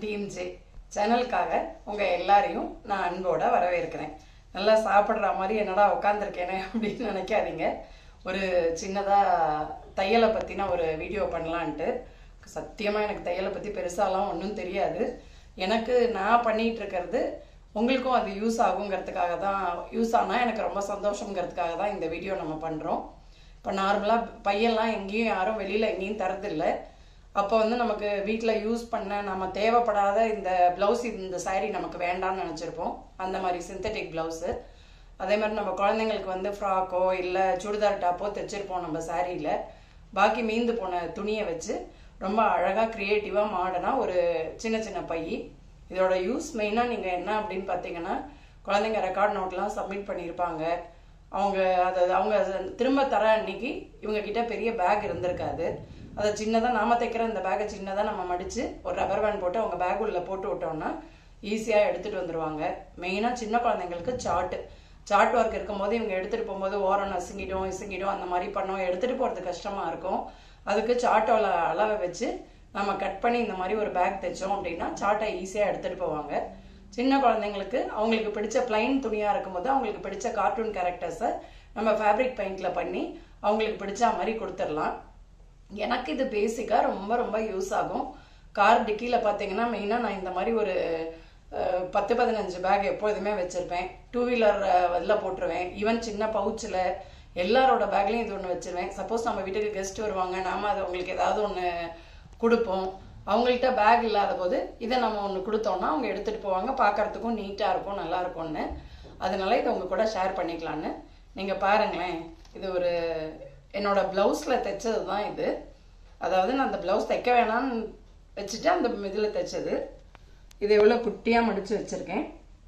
TMJ சேனலுக்காக உங்கள் எல்லாரையும் நான் அன்போட வரவேற்கிறேன் நல்லா சாப்பிட்ற மாதிரி என்னடா உட்காந்துருக்கேனே அப்படின்னு நினைக்காதீங்க ஒரு சின்னதாக தையலை பற்றின ஒரு வீடியோ பண்ணலான்ட்டு சத்தியமாக எனக்கு தையலை பற்றி பெருசாலாம் ஒன்றும் தெரியாது எனக்கு நான் பண்ணிகிட்டு இருக்கிறது உங்களுக்கும் அது யூஸ் ஆகுங்கிறதுக்காக தான் யூஸ் ஆனால் எனக்கு ரொம்ப சந்தோஷங்கிறதுக்காக தான் இந்த வீடியோ நம்ம பண்ணுறோம் இப்போ நார்மலாக பையெல்லாம் எங்கேயும் யாரும் வெளியில் எங்கேயும் தரதில்லை அப்போ வந்து நமக்கு வீட்டில் யூஸ் பண்ண நம்ம தேவைப்படாத இந்த ப்ளவுஸ் இந்த saree நமக்கு வேண்டாம்னு நினச்சிருப்போம் அந்த மாதிரி சிந்தட்டிக் ப்ளவுஸு அதே மாதிரி நம்ம குழந்தைங்களுக்கு வந்து ஃப்ராக்கோ இல்லை சுடிதார் டாப்போ தைச்சிருப்போம் நம்ம சாரியில் பாக்கி மீந்து போன துணியை வச்சு ரொம்ப அழகாக க்ரியேட்டிவாக மாடர்னாக ஒரு சின்ன சின்ன பை இதோட யூஸ் மெயினாக நீங்கள் என்ன அப்படின்னு பார்த்தீங்கன்னா குழந்தைங்க ரெக்கார்ட் நோட்லாம் சப்மிட் பண்ணியிருப்பாங்க அவங்க அதை அவங்க திரும்ப தர அன்னைக்கு இவங்க கிட்ட பெரிய பேக் இருந்திருக்காது அதை சின்னதாக நாம தைக்கிற இந்த பேக்கை சின்னதாக நம்ம மடித்து ஒரு ரப்பர் பேண்ட் போட்டு அவங்க பேக் உள்ள போட்டு விட்டோம்னா ஈஸியாக எடுத்துகிட்டு வந்துடுவாங்க மெயினாக சின்ன குழந்தைங்களுக்கு சார்ட்டு சார்ட் ஒர்க் இருக்கும்போது இவங்க எடுத்துகிட்டு போகும்போது ஓரம் நசுங்கிடும் இசுங்கிடும் அந்த மாதிரி பண்ணோம் எடுத்துகிட்டு போகிறது கஷ்டமாக இருக்கும் அதுக்கு சார்ட்டோட அளவை வச்சு நம்ம கட் பண்ணி இந்த மாதிரி ஒரு பேக் தைச்சோம் அப்படின்னா சார்ட்டை ஈஸியாக எடுத்துகிட்டு போவாங்க சின்ன குழந்தைங்களுக்கு அவங்களுக்கு பிடிச்ச பிளைன் துணியாக இருக்கும்போது அவங்களுக்கு பிடிச்ச கார்ட்டூன் கேரக்டர்ஸை நம்ம ஃபேப்ரிக் பெயிண்டில் பண்ணி அவங்களுக்கு பிடிச்ச மாதிரி கொடுத்துடலாம் எனக்கு இது பேசிக்காக ரொம்ப ரொம்ப யூஸ் ஆகும் கார் டிக்கியில் பார்த்தீங்கன்னா மெயினாக நான் இந்த மாதிரி ஒரு அஹ், பத்து பதினஞ்சு பேக் எப்பொழுதுமே வச்சுருப்பேன் டூ வீலர் இதில் போட்டுருவேன் ஈவன் சின்ன பவுச்சில் எல்லாரோட பேக்லேயும் இது ஒன்று வச்சிருவேன் சப்போஸ் நம்ம வீட்டுக்கு கெஸ்ட் வருவாங்க நாம அதை அவங்களுக்கு ஏதாவது ஒன்று கொடுப்போம் அவங்கள்ட்ட பேக் இல்லாத போது இதை நம்ம ஒன்று கொடுத்தோம்னா அவங்க எடுத்துகிட்டு போவாங்க பார்க்கறதுக்கும் நீட்டாக இருக்கும் நல்லா இருக்கும்னு அதனால இதை உங்க கூட ஷேர் பண்ணிக்கலான்னு நீங்கள் பாருங்களேன் இது ஒரு என்னோட ப்ளவுஸில் தைச்சது தான் இது அதாவது நான் அந்த ப்ளவுஸ் தைக்க வேணாம்னு வச்சுட்டு அந்த இதில் தைச்சது இது எவ்வளோ குட்டியாக மடித்து வச்சுருக்கேன்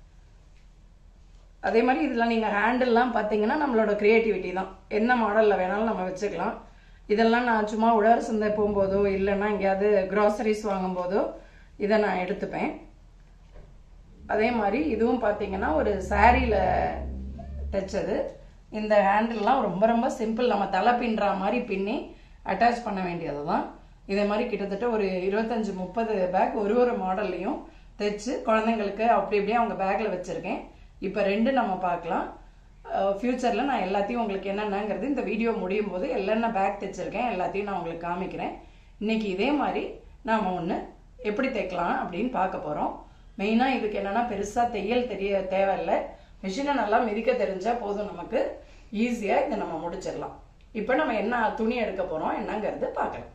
அதே மாதிரி இதில் நீங்கள் ஹேண்டில்லாம் பார்த்தீங்கன்னா நம்மளோட க்ரியேட்டிவிட்டி தான் என்ன மாடலில் வேணாலும் நம்ம வச்சுக்கலாம் இதெல்லாம் நான் சும்மா உழவர் சந்தை போகும்போதோ இல்லைன்னா எங்கேயாவது க்ராசரிஸ் வாங்கும்போதோ இதை நான் எடுத்துப்பேன் அதே மாதிரி இதுவும் பார்த்தீங்கன்னா ஒரு சாரியில் தைச்சது இந்த ஹேண்டில்லாம் ரொம்ப ரொம்ப சிம்பிள் நம்ம தலை பின்னுற மாதிரி பின்னி அட்டாச் பண்ண வேண்டியது தான் இதே மாதிரி கிட்டத்தட்ட ஒரு இருபத்தஞ்சு முப்பது பேக் ஒரு ஒரு மாடல்லையும் தைச்சு குழந்தைங்களுக்கு அப்படி இப்படியே அவங்க பேக்கில் வச்சுருக்கேன் இப்போ ரெண்டு நம்ம பார்க்கலாம் ஃப்யூச்சரில் நான் எல்லாத்தையும் உங்களுக்கு என்னென்னங்கிறது இந்த வீடியோ முடியும் போது என்னென்ன பேக் தைச்சிருக்கேன் எல்லாத்தையும் நான் உங்களுக்கு காமிக்கிறேன் இன்னைக்கு இதே மாதிரி நாம் ஒன்று எப்படி தைக்கலாம் அப்படின்னு பார்க்க போகிறோம் மெயினாக இதுக்கு என்னென்னா பெருசாக தையல் தெரிய தேவையில்லை மிஷினை நல்லா மிதிக்க தெரிஞ்சால் போதும் நமக்கு ஈஸியாக இதை நம்ம முடிச்சிடலாம் இப்போ நம்ம என்ன துணி எடுக்க போகிறோம் என்னங்கிறது பார்க்கலாம்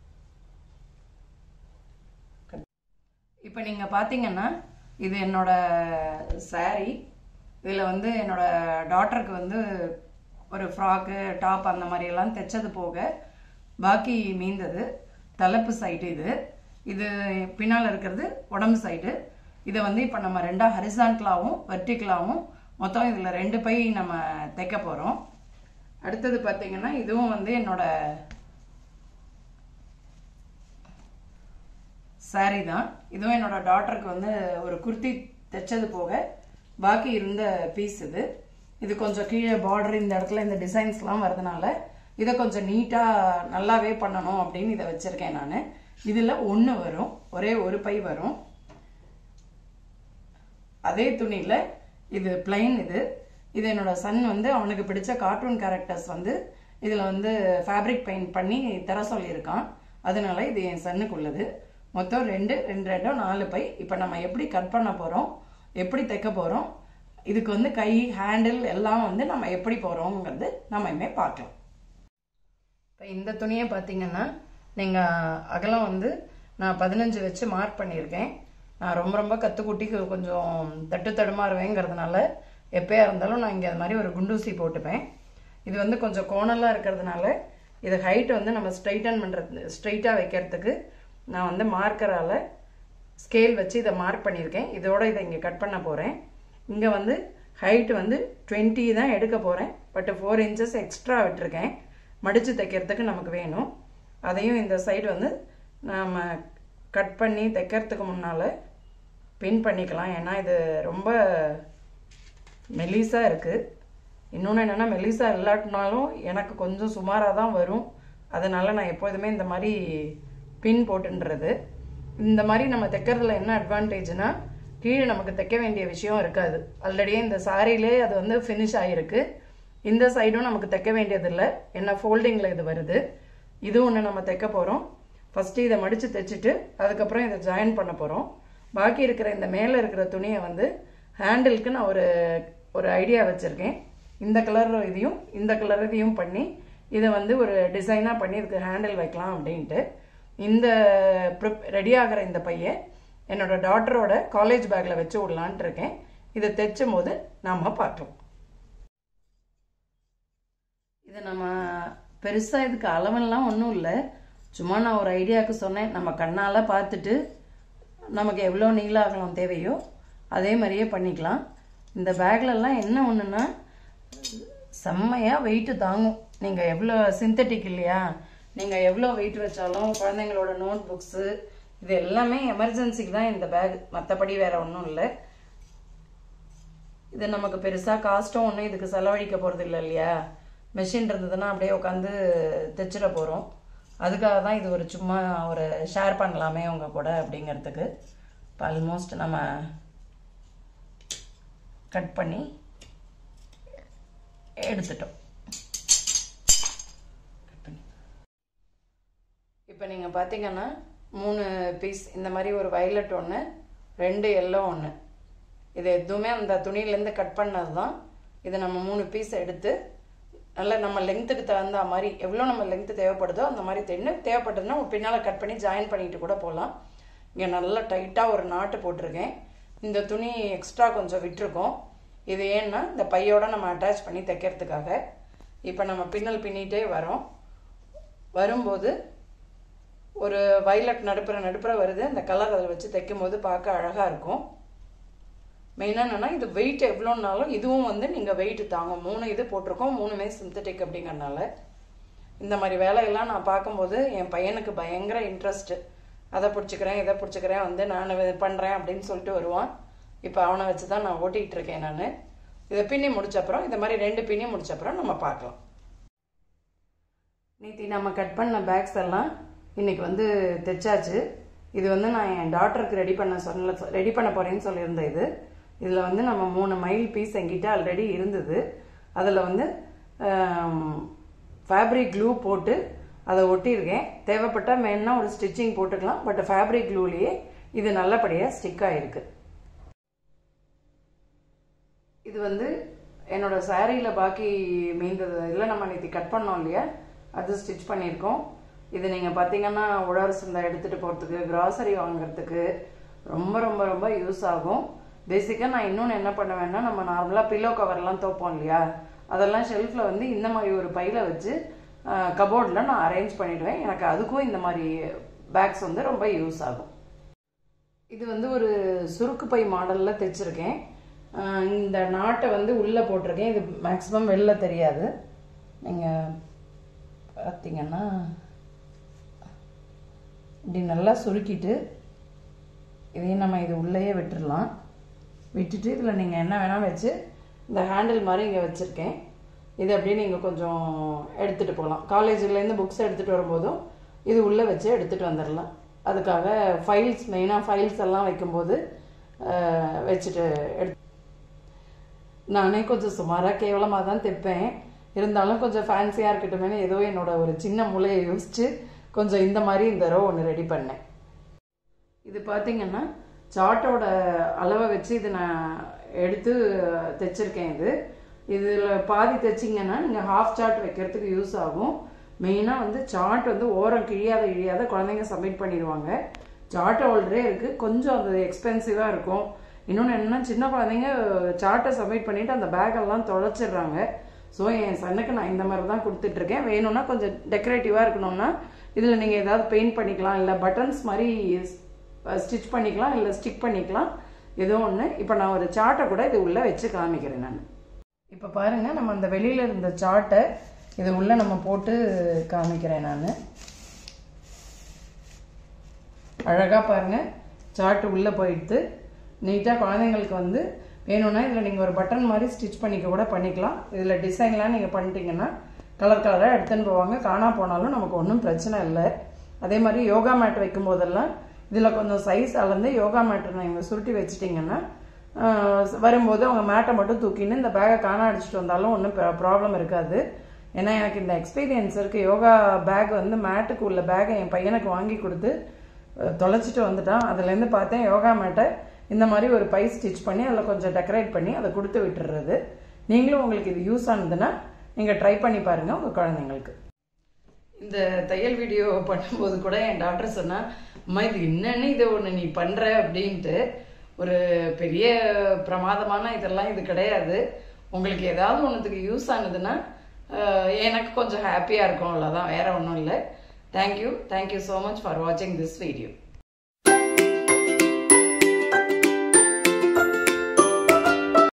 இப்போ நீங்கள் பார்த்தீங்கன்னா இது என்னோட saree இதில் வந்து என்னோட டாட்டருக்கு வந்து ஒரு ஃப்ராக்கு டாப் அந்த மாதிரி எல்லாம் தைச்சது போக பாக்கி மீந்தது தலைப்பு சைடு இது இது பின்னால் இருக்கிறது உடம்பு சைடு இதை வந்து இப்போ நம்ம ரெண்டாக ஹரிசான்டலாகவும் வெர்டிக்கலாகவும் மொத்தம் இதில் ரெண்டு பை நம்ம தைக்க போகிறோம் அடுத்தது பார்த்தீங்கன்னா இதுவும் வந்து என்னோட saree தான் இதுவும் என்னோட டாட்டருக்கு வந்து ஒரு குர்த்தி தைச்சது போக பாக்கி இருந்த பீஸ் இது இது கொஞ்சம் கீழே பார்டர் இந்த இடத்துல இந்த டிசைன்ஸ்லாம் வரதுனால இதை கொஞ்சம் நீட்டாக நல்லாவே பண்ணணும் அப்படின்னு இதை வச்சுருக்கேன் நான் இதில் ஒன்று வரும் ஒரே ஒரு பை வரும் அதே துணியில் இது பிளைன் இது இது என்னோட சன் வந்து அவனுக்கு பிடிச்ச கார்ட்டூன் கேரக்டர்ஸ் வந்து இதில் வந்து ஃபேப்ரிக் பெயிண்ட் பண்ணி தர சொல்லியிருக்கான் அதனால இது என் சன்னுக்கு உள்ளது மொத்தம் ரெண்டு ரெண்டு ரெண்டும் நாலு பை இப்போ நம்ம எப்படி கட் பண்ண போகிறோம் எப்படி தைக்க போகிறோம் இதுக்கு வந்து கை ஹேண்டில் எல்லாம் வந்து நம்ம எப்படி போகிறோங்கிறது நம்ம இனிமே பார்க்கலாம் இப்போ இந்த துணியை பார்த்தீங்கன்னா நீங்கள் அகலம் வந்து நான் பதினஞ்சு வச்சு மார்க் பண்ணியிருக்கேன் நான் ரொம்ப ரொம்ப கற்றுக்குட்டி கொஞ்சம் தட்டு தடுமாறுவேங்கிறதுனால எப்போயா இருந்தாலும் நான் இங்கே அது மாதிரி ஒரு குண்டூசி போட்டுப்பேன் இது வந்து கொஞ்சம் கோணலாக இருக்கிறதுனால இது ஹைட் வந்து நம்ம ஸ்ட்ரைட்டன் பண்ணுறது ஸ்ட்ரைட்டாக வைக்கிறதுக்கு நான் வந்து மார்க்கரால் ஸ்கேல் வச்சு இதை மார்க் பண்ணியிருக்கேன் இதோட இதை இங்கே கட் பண்ண போகிறேன் இங்கே வந்து ஹைட் வந்து 20 தான் எடுக்க போகிறேன் பட் ஃபோர் இன்ச்சஸ் எக்ஸ்ட்ரா விட்டுருக்கேன் மடித்து தைக்கிறதுக்கு நமக்கு வேணும் அதையும் இந்த சைடு வந்து நாம் கட் பண்ணி தைக்கிறதுக்கு முன்னால் பின் பண்ணிக்கலாம் ஏன்னா இது ரொம்ப மெலிசாக இருக்குது இன்னொன்று என்னென்னா மெலிசா இல்லாட்டினாலும் எனக்கு கொஞ்சம் சுமாராக தான் வரும் அதனால் நான் எப்போதுமே இந்த மாதிரி பின் போட்டுன்றது இந்த மாதிரி நம்ம தைக்கிறதுல என்ன அட்வான்டேஜ்னா கீழே நமக்கு தைக்க வேண்டிய விஷயம் இருக்காது ஆல்ரெடியே இந்த சாரிலே அது வந்து ஃபினிஷ் ஆகிருக்கு இந்த சைடும் நமக்கு தைக்க வேண்டியதில்லை என்ன ஃபோல்டிங்கில் இது வருது இது ஒன்று நம்ம தைக்க போகிறோம் ஃபஸ்ட்டு இதை மடித்து தைச்சிட்டு அதுக்கப்புறம் இதை ஜாயின் பண்ண போகிறோம் பாக்கி இருக்கிற இந்த மேலே இருக்கிற துணியை வந்து ஹேண்டிலுக்கு நான் ஒரு ஒரு ஐடியா வச்சுருக்கேன் இந்த கலர் இதையும் இந்த கலர் இதையும் பண்ணி இதை வந்து ஒரு டிசைனாக பண்ணி இதுக்கு ஹேண்டில் வைக்கலாம் அப்படின்ட்டு இந்த ப்ரிப் ரெடி ஆகிற இந்த பையன் என்னோட டாட்டரோட காலேஜ் பேக்கில் வச்சு விடலான்ட்டு இருக்கேன் இதை தைச்சும் போது நாம் பார்க்கலாம் இது நம்ம பெருசாக இதுக்கு அளவெல்லாம் ஒன்றும் இல்லை சும்மா நான் ஒரு ஐடியாவுக்கு சொன்னேன் நம்ம கண்ணால் பார்த்துட்டு நமக்கு எவ்வளோ நீள அகலம் தேவையோ அதே மாதிரியே பண்ணிக்கலாம் இந்த பேக்லலாம் என்ன ஒன்றுன்னா செம்மையாக வெயிட்டு தாங்கும் நீங்கள் எவ்வளோ சிந்தட்டிக் இல்லையா நீங்கள் எவ்வளோ வெயிட் வச்சாலும் குழந்தைங்களோட நோட் புக்ஸு இது எல்லாமே எமர்ஜென்சிக்கு தான் இந்த பேக் மற்றபடி வேற ஒன்றும் இல்லை இது நமக்கு பெருசாக காஸ்ட்டும் ஒன்றும் இதுக்கு செலவழிக்க போகிறது இல்லை இல்லையா மெஷின் இருந்ததுன்னா அப்படியே உட்காந்து தைச்சிட போகிறோம் அதுக்காக தான் இது ஒரு சும்மா ஒரு ஷேர் பண்ணலாமே உங்கள் கூட அப்படிங்கிறதுக்கு இப்போ ஆல்மோஸ்ட் நம்ம கட் பண்ணி எடுத்துட்டோம் இப்போ நீங்கள் பார்த்தீங்கன்னா மூணு பீஸ் இந்த மாதிரி ஒரு வயலட் ஒன்று ரெண்டு எல்லோ ஒன்று இது எதுவுமே அந்த துணியிலேருந்து கட் பண்ணது தான் இதை நம்ம மூணு பீஸ் எடுத்து நல்லா நம்ம லெங்த்துக்கு தகுந்த மாதிரி எவ்வளோ நம்ம லெங்த்து தேவைப்படுதோ அந்த மாதிரி தென்னு தேவைப்பட்டதுன்னா பின்னால் கட் பண்ணி ஜாயின் பண்ணிட்டு கூட போகலாம் இங்கே நல்லா டைட்டாக ஒரு நாட்டு போட்டிருக்கேன் இந்த துணி எக்ஸ்ட்ரா கொஞ்சம் விட்டுருக்கோம் இது ஏன்னா இந்த பையோட நம்ம அட்டாச் பண்ணி தைக்கிறதுக்காக இப்போ நம்ம பின்னல் பின்னிட்டே வரோம் வரும்போது ஒரு வைலட் நடுப்புற நடுப்புற வருது அந்த கலர் அதில் வச்சு தைக்கும் போது பார்க்க அழகாக இருக்கும் மெயினாக என்னென்னா இது வெயிட் எவ்வளோனாலும் இதுவும் வந்து நீங்கள் வெயிட் தாங்கும் மூணு இது போட்டிருக்கோம் மூணுமே சிந்தட்டிக் அப்படிங்கறனால இந்த மாதிரி வேலையெல்லாம் நான் பார்க்கும்போது என் பையனுக்கு பயங்கர இன்ட்ரெஸ்ட்டு அதை பிடிச்சிக்கிறேன் இதை பிடிச்சிக்கிறேன் வந்து நான் பண்ணுறேன் அப்படின்னு சொல்லிட்டு வருவான் இப்போ அவனை வச்சு தான் நான் ஓட்டிகிட்டு இருக்கேன் நான் இதை பின்னி முடிச்சப்புறம் இந்த மாதிரி ரெண்டு பின்னி முடிச்சப்புறம் நம்ம பார்க்கலாம் நேத்தி நம்ம கட் பண்ண பேக்ஸ் எல்லாம் இன்னைக்கு வந்து தைச்சாச்சு இது வந்து நான் என் டாக்டருக்கு ரெடி பண்ண சொன்ன ரெடி பண்ண போகிறேன்னு சொல்லியிருந்தேன் இது இதில் வந்து நம்ம மூணு மைல் பீஸ் எங்கிட்ட ஆல்ரெடி இருந்தது அதில் வந்து ஃபேப்ரிக் க்ளூ போட்டு அதை ஒட்டியிருக்கேன் தேவைப்பட்டால் வேணுன்னா ஒரு ஸ்டிச்சிங் போட்டுக்கலாம் பட் ஃபேப்ரிக் க்ளூலேயே இது நல்லபடியாக ஸ்டிக் ஆகிருக்கு இது வந்து என்னோட சாரியில் பாக்கி மீந்தது இதில் நம்ம நேற்று கட் பண்ணோம் இல்லையா அது ஸ்டிச் பண்ணியிருக்கோம் இது நீங்கள் பார்த்தீங்கன்னா உழவர் சந்தை எடுத்துகிட்டு போகிறதுக்கு கிராசரி வாங்குறதுக்கு ரொம்ப ரொம்ப ரொம்ப யூஸ் ஆகும் பேசிக்காக நான் இன்னொன்று என்ன பண்ணுவேன்னா நம்ம நார்மலாக பில்லோ கவர்லாம் துவைப்போம் இல்லையா அதெல்லாம் ஷெல்ஃபில் வந்து இந்த மாதிரி ஒரு பையில் வச்சு கபோர்டில் நான் அரேஞ்ச் பண்ணிவிடுவேன் எனக்கு அதுக்கும் இந்த மாதிரி பேக்ஸ் வந்து ரொம்ப யூஸ் ஆகும் இது வந்து ஒரு சுருக்கு பை மாடலில் தைச்சிருக்கேன் இந்த நாட்டை வந்து உள்ளே போட்டிருக்கேன் இது மேக்ஸிமம் வெளில தெரியாது நீங்கள் பார்த்தீங்கன்னா இப்படி நல்லா சுருக்கிட்டு இதையும் நம்ம இது உள்ளேயே விட்டுடலாம் விட்டுட்டு இதில் நீங்கள் என்ன வேணால் வச்சு இந்த ஹேண்டில் மாதிரி இங்கே வச்சுருக்கேன் இது அப்படியே நீங்கள் கொஞ்சம் எடுத்துகிட்டு போகலாம் காலேஜ்லேருந்து புக்ஸ் எடுத்துகிட்டு வரும்போதும் இது உள்ளே வச்சு எடுத்துகிட்டு வந்துடலாம் அதுக்காக ஃபைல்ஸ் மெயினாக ஃபைல்ஸ் எல்லாம் வைக்கும்போது வச்சுட்டு எடு நானே கொஞ்சம் சுமாராக கேவலமாக தான் தைப்பேன் இருந்தாலும் கொஞ்சம் ஃபேன்சியாக இருக்கட்டுமே ஏதோ என்னோட ஒரு சின்ன மூலையை யோசித்து கொஞ்சம் இந்த மாதிரி இந்த ரோ ஒன்று ரெடி பண்ணேன் இது பார்த்தீங்கன்னா சார்ட்டோட அளவை வச்சு இது நான் எடுத்து தைச்சிருக்கேன் இது இதில் பாதி தைச்சிங்கன்னா நீங்கள் ஹாஃப் சார்ட் வைக்கிறதுக்கு யூஸ் ஆகும் மெயினாக வந்து சார்ட் வந்து ஓரம் கிழியாத இழியாத குழந்தைங்க சப்மிட் பண்ணிடுவாங்க சார்ட் ஆல்ரெடி இருக்குது கொஞ்சம் அது எக்ஸ்பென்சிவாக இருக்கும் இன்னொன்று என்னென்னா சின்ன குழந்தைங்க சார்ட்டை சப்மிட் பண்ணிவிட்டு அந்த பேக்கெல்லாம் தொலைச்சிடுறாங்க ஸோ என் சன்னுக்கு நான் இந்த மாதிரி தான் கொடுத்துட்ருக்கேன் வேணும்னா கொஞ்சம் டெக்கரேட்டிவாக இருக்கணும்னா இதில் நீங்கள் ஏதாவது பெயிண்ட் பண்ணிக்கலாம் இல்லை பட்டன்ஸ் மாதிரி ஸ்டிச் பண்ணிக்கலாம் இல்லை ஸ்டிக் பண்ணிக்கலாம் ஏதோ ஒன்று இப்போ நான் ஒரு சார்ட்டை கூட இது உள்ளே வச்சு காமிக்கிறேன் நான் இப்போ பாருங்கள் நம்ம அந்த வெளியில் இருந்த சார்ட்டை இது உள்ளே நம்ம போட்டு காமிக்கிறேன் நான் அழகாக பாருங்கள் சார்ட்டு உள்ளே போயிடுத்து நீட்டாக குழந்தைங்களுக்கு வந்து வேணும்னா இதில் நீங்கள் ஒரு பட்டன் மாதிரி ஸ்டிச் பண்ணிக்க கூட பண்ணிக்கலாம் இதில் டிசைன்லாம் நீங்கள் பண்ணிட்டீங்கன்னா கலர் கலராக எடுத்துன்னு போவாங்க காணா போனாலும் நமக்கு ஒன்றும் பிரச்சனை இல்லை அதே மாதிரி யோகா மேட் வைக்கும் போதெல்லாம் இதில் கொஞ்சம் சைஸ் அளந்து யோகா மேட்டை நீங்கள் சுருட்டி வச்சிட்டிங்கன்னா ஆஹ், வரும்போது அவங்க மேட்டை மட்டும் தூக்கின்னு இந்த பேக்கை காண அடிச்சிட்டு வந்தாலும் ஒன்றும் ப்ராப்ளம் இருக்காது ஏன்னா எனக்கு இந்த எக்ஸ்பீரியன்ஸ் இருக்குது யோகா பேக் வந்து மேட்டுக்கு உள்ள பேக்கை என் பையனுக்கு வாங்கி கொடுத்து அஹ், தொலைச்சிட்டு வந்துட்டான் அதுலேருந்து பார்த்தேன் யோகா மேட்டை இந்த மாதிரி ஒரு பை ஸ்டிச் பண்ணி அதில் கொஞ்சம் டெக்கரேட் பண்ணி அதை கொடுத்து விட்டுறது நீங்களும் உங்களுக்கு இது யூஸ் ஆனதுன்னா நீங்கள் ட்ரை பண்ணி பாருங்கள் உங்கள் குழந்தைங்களுக்கு இந்த தையல் வீடியோ பண்ணும்போது கூட என் டாக்டர் சொன்னா அம்மா இது என்னன்னு இது ஒன்று நீ பண்ற அப்படின்ட்டு ஒரு பெரிய பிரமாதமான இதெல்லாம் இது கிடையாது உங்களுக்கு ஏதாவது ஒன்றுத்துக்கு யூஸ் ஆனதுன்னா அஹ், எனக்கு கொஞ்சம் ஹாப்பியாக இருக்கும் அவ்வளோதான் வேற ஒன்றும் இல்லை thank you thank you so much for வாட்சிங் திஸ் வீடியோ